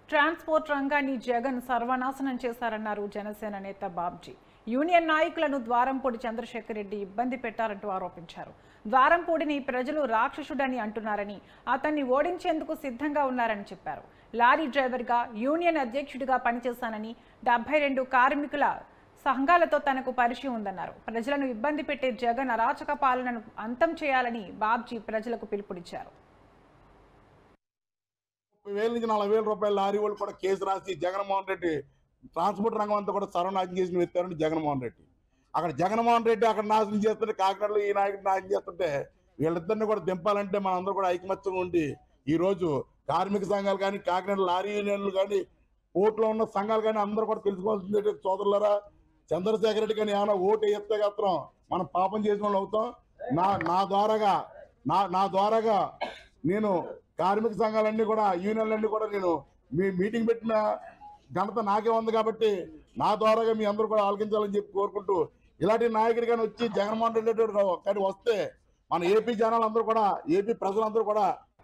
transport రంగాన్ని జగన్ సర్వనాశనం చేశారన్నారు జనసేన నేత బాబ్జీ యూనియన్ నాయకులను ద్వారంపూడి చంద్రశేఖర్ రెడ్డి ఇబ్బంది పెట్టారంటూ ఆరోపించారు ద్వారంపూడిని ప్రజలు రాక్షసుడని అంటున్నారని అతన్ని ఓడించేందుకు సిద్ధంగా ఉన్నారని చెప్పారు లారీ డ్రైవర్గా యూనియన్ అధ్యక్షుడిగా పనిచేశానని డెబ్బై రెండు కార్మికుల సంఘాలతో తనకు పరిచయం ఉందన్నారు ప్రజలను ఇబ్బంది పెట్టే జగన్ అరాచక పాలనను అంతం చేయాలని బాబ్జీ ప్రజలకు పిలుపునిచ్చారు ముప్పై వేల నుంచి నలభై వేల రూపాయల లారీ వాళ్ళు కూడా కేసు రాసి జగన్మోహన్ రెడ్డి ట్రాన్స్పోర్ట్ రంగం అంతా కూడా సర్వనాశనం చేసిన వ్యక్తి జగన్మోహన్ రెడ్డి అక్కడ జగన్మోహన్ రెడ్డి అక్కడ నాశనం చేస్తుంటే కాకినాడలో ఈ నాయకుడు నాశనం చేస్తుంటే వీళ్ళిద్దరిని కూడా దింపాలంటే మనందరూ కూడా ఐకమత్యంగా ఉండి ఈ రోజు కార్మిక సంఘాలు కానీ కాకినాడ లారీ యూనియన్లు కానీ ఓట్లో ఉన్న సంఘాలు కానీ అందరూ కూడా తెలుసుకోవాల్సింది ఏంటంటే సోదరులారా చంద్రశేఖర రెడ్డి కానీ ఏమైనా ఓటు వేస్తే మాత్రం మనం పాపం చేసిన వాళ్ళు అవుతాం నా నా ద్వారాగా నా నా ద్వారాగా నేను కార్మిక సంఘాలన్నీ కూడా యూనియన్లన్నీ కూడా నేను మీ మీటింగ్ పెట్టిన ఘనత నాకే ఉంది కాబట్టి నా ద్వారాగా మీ అందరూ కూడా ఆలకించాలని చెప్పి కోరుకుంటూ ఇలాంటి నాయకుడు కానీ వచ్చి జగన్మోహన్ రెడ్డి గారు కానీ వస్తే మన ఏపీ జనాలందరూ కూడా ఏపీ ప్రజలందరూ కూడా